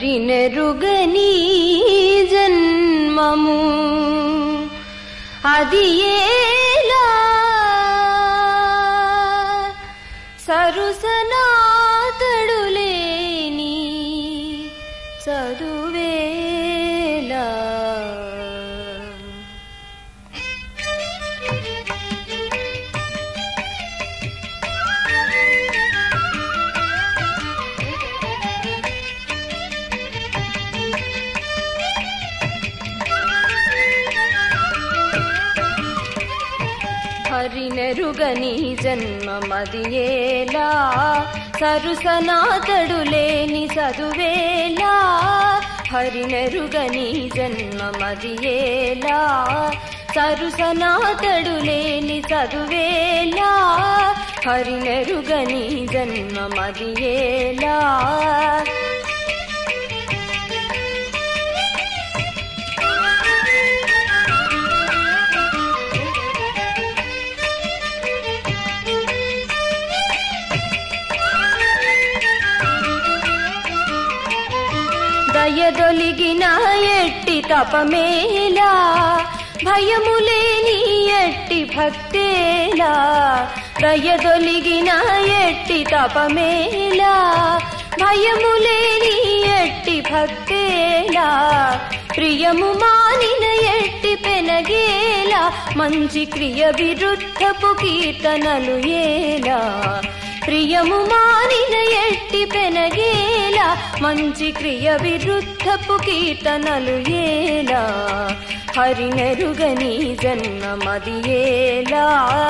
హరినెరుగని జన్మము అది ఏలా సరుసనాతడులేని చదువేలా హరినెరుగని జన్మమదియేలా సరుసనాతడులేని చదువేలా హరినెరుగని జన్మమదియేలా సరుసనాతడులేని చదువేలా హరినెరుగని జన్మమదియేలా దయదొలిగిన ఎట్టి తపమేలా భయములేని ఎట్టి భక్తేలా దయదొలిగిన ఎట్టి తపమేలా భయములేని ఎట్టి భక్తేలా ప్రియము మానిన ఎట్టి పెనగేలా మంచి క్రియ విరుద్ధపు కీర్తనలు ఏలా ప్రియము మానిన ఎట్టి పెనగేలా మంచి క్రియ విరుద్ధపు కీర్తనలు ఏలా హరినెరుగని జన్మమది ఏలా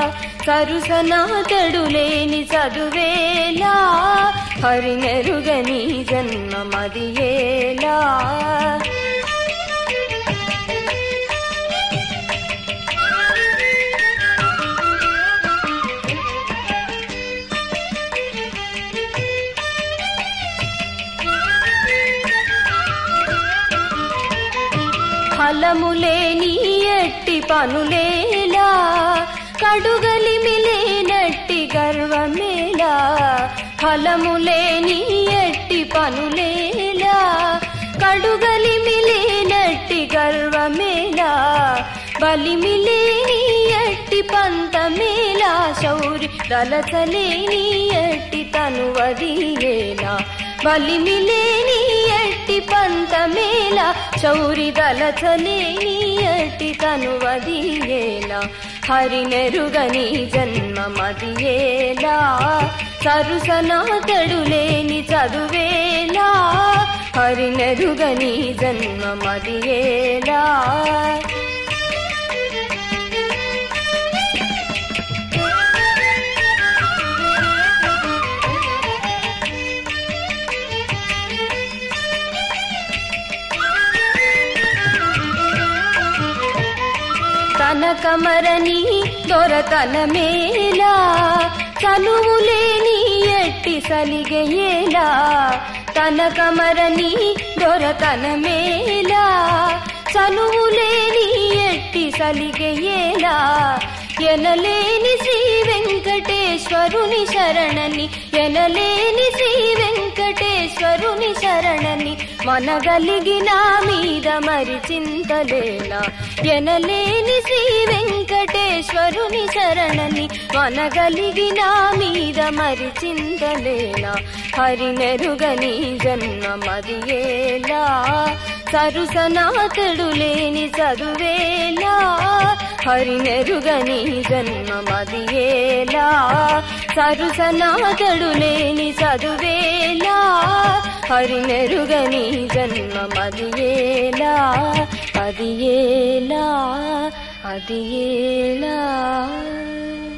సరుసనాతడులేని చదువేలా హరినెరుగని జన్మమది ఏలా ఫలములేని ఎట్టి పనులేలా కడుగలిమిలేనట్టి గర్వమేలా ఫలములేని ఎట్టి పనులేలా కడుగలిమిలేనట్టి గర్వమేలా బలిమిలేని ఎట్టి పంతమేలా శౌరి దళచలేని ఎట్టి తనువదియేలా బలిమిలేని ఎట్టి పంతమేలా చౌరి దళచలేని ఎట్టి తనువదియేలా హరినెరుగని జన్మమదియేలా సరుసనాతడులేని చదువేలా హరినెరుగని జన్మమదియేలా కనకమరని దొరతనమేలా చనువులేని ఎట్టి సలిగేలా కనకమరని దొరతనమేలా చనువులేని ఎట్టి సలిగేలా ఎనలేని శ్రీ వెంకటేశ్వరుని శరణని ఎనలేని శ్రీ వెంకటేశ్వరుని శరణని మనగలిగిన మీద మరి చింతలేలా ఎనలేని శ్రీ వెంకటేశ్వరుని శరణని మనగలిగిన మీద మరి చింతలేలా హరినెరుగని జన్మమది ఏలా సరుసనాథుడు లేని చదువేలా హరినెరుగని జన్మమది ఏలా సరుసనాథుడు లేని చదువేలా హరినెరుగని జన్మమది ఏలా అది ఏలా అది ఏలా